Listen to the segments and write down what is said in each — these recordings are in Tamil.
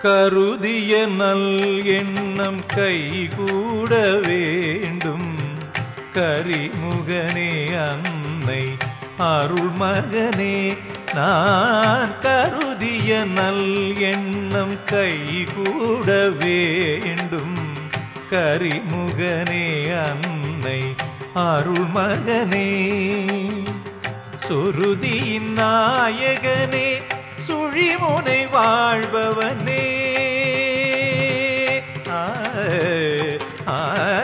கருதிய நல் எண்ணம் கைகூட வேண்டும் கரிமுகனே அன்னை அருள் மகனே நான் கருதிய நல் எண்ணம் கைகூட வேண்டும் கரிமுகனே அன்னை அருள் மகனே சொருதியின் நாயகனே சுழிமுனை வாழ்பவனே ஆ, ஆ,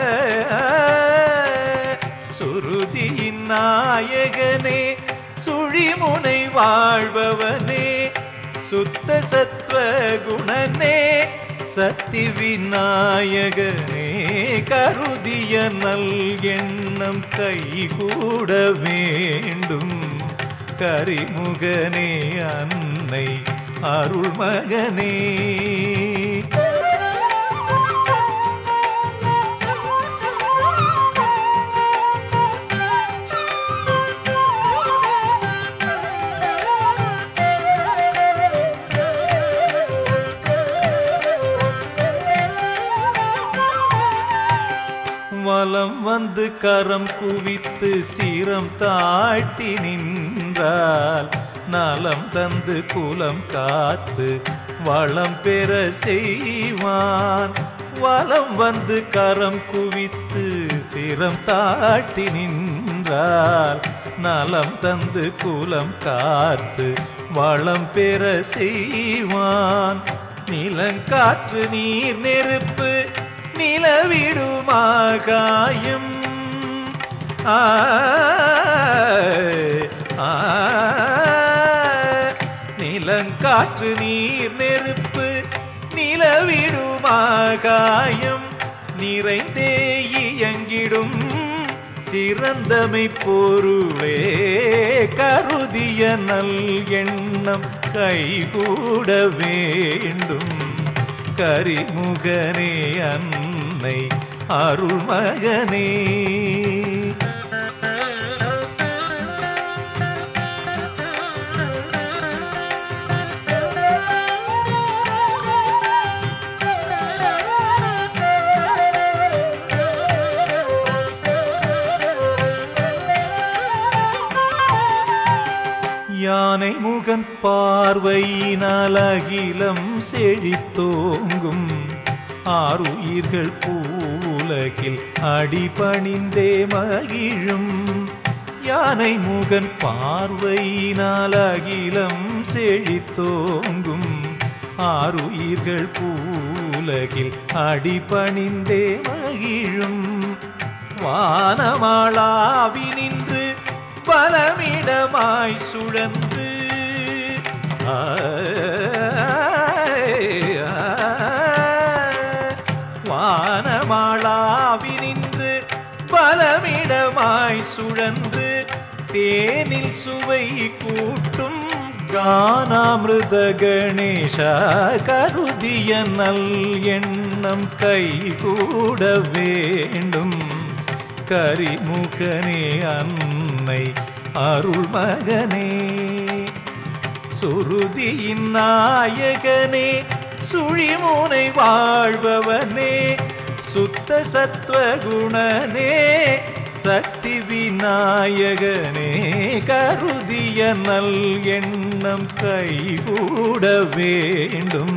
சுருதியின் நாயகனே சுழிமுனை வாழ்பவனே சுத்த சத்வ குணனே சக்தி விநாயகனே கருதிய நல் எண்ணம் கைகூட வேண்டும் கரிமுகனே அன்னை அருள் மகனே வலம் வந்து கரம் குவித்து சிரம் தாழ்த்தி நின்றால் நலம் தந்து குலம் காத்து வளம் பெற செய்வான் வலம் வந்து கரம் குவித்து சிரம் தாழ்த்தி நின்றால் நலம் தந்து குலம் காத்து வளம் பெற செய்வான் நிலங்காற்று நீர் நெருப்பு நிலவிடுமாகாயம் நிலங்காற்று நீர் நெருப்பு நிலவிடுமாகாயம் நிறைந்தே இயங்கிடும் சிறந்தமை பொருளே கருதிய நல் எண்ணம் கைகூட வேண்டும் கரிமுகனே அன்னை அருள் மகனே யானை முகன் பார்வையினால் அகிலம் செழித்தோங்கும் ஆறுயிர்கள் பூவுலகில் அடிபணிந்தே மகிழும் யானை முகன் பார்வையினால் அகிலம் செழித்தோங்கும் ஆறுயிர்கள் பூவுலகில் அடிபணிந்தே மகிழும் வானமாளாவி நின்று பலமிடமாய் சுழன்று வானமாளாவி நின்று பலமிடமாய் சுழன்று தேனில் சுவை கூட்டும் கானாமிருத கணேஷா கருதிய நல் எண்ணம் கைகூட வேண்டும் கரிமுகனே அன்னை அருள் மகனே சுருதியின் நாயகனே சுழிமுனை வாழ்பவனே சுத்த சத்வகுணனே சக்தி விநாயகனே கருதிய நல் எண்ணம் கைகூட வேண்டும்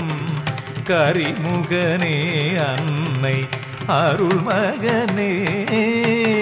கரிமுகனே அன்னை அருள் மகனே